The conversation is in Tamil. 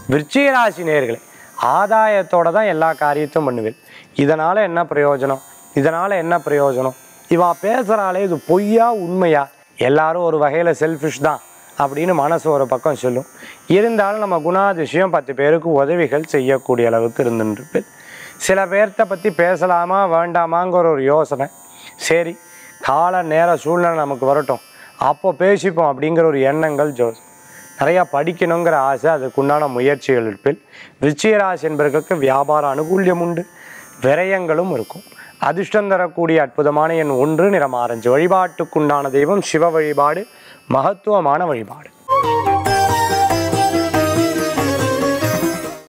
விருச்சிக ராசி நேயர்களே ஆதாயத்தோட தான் எல்லா காரியத்தையும் பண்ணுவேன் இதனால் என்ன பிரயோஜனம் இதனால் என்ன பிரயோஜனம் இவா பேசுகிறாளே இது பொய்யா உண்மையா எல்லாரும் ஒரு வகையில் செல்ஃபிஷ் தான் அப்படின்னு மனசு ஒரு பக்கம் சொல்லும் இருந்தாலும் நம்ம குணாதிசயம் பத்து பேருக்கு உதவிகள் செய்யக்கூடிய அளவுக்கு இருந்துருப்பேன் சில பேர்த்த பற்றி பேசலாமா வேண்டாமாங்கிற ஒரு யோசனை சரி கால நேர சூழ்நிலை நமக்கு வரட்டும் அப்போ பேசிப்போம் அப்படிங்கிற ஒரு எண்ணங்கள் ஜோ நிறையா படிக்கணுங்கிற ஆசை அதுக்குண்டான முயற்சிகள் இருப்பில் விருச்சிகராசி என்பவர்களுக்கு வியாபார அனுகூல்யம் உண்டு விரயங்களும் இருக்கும் அதிர்ஷ்டம் தரக்கூடிய அற்புதமான எண் ஒன்று நிறம் ஆரஞ்சு வழிபாட்டுக்குண்டான தெய்வம் சிவ வழிபாடு மகத்துவமான வழிபாடு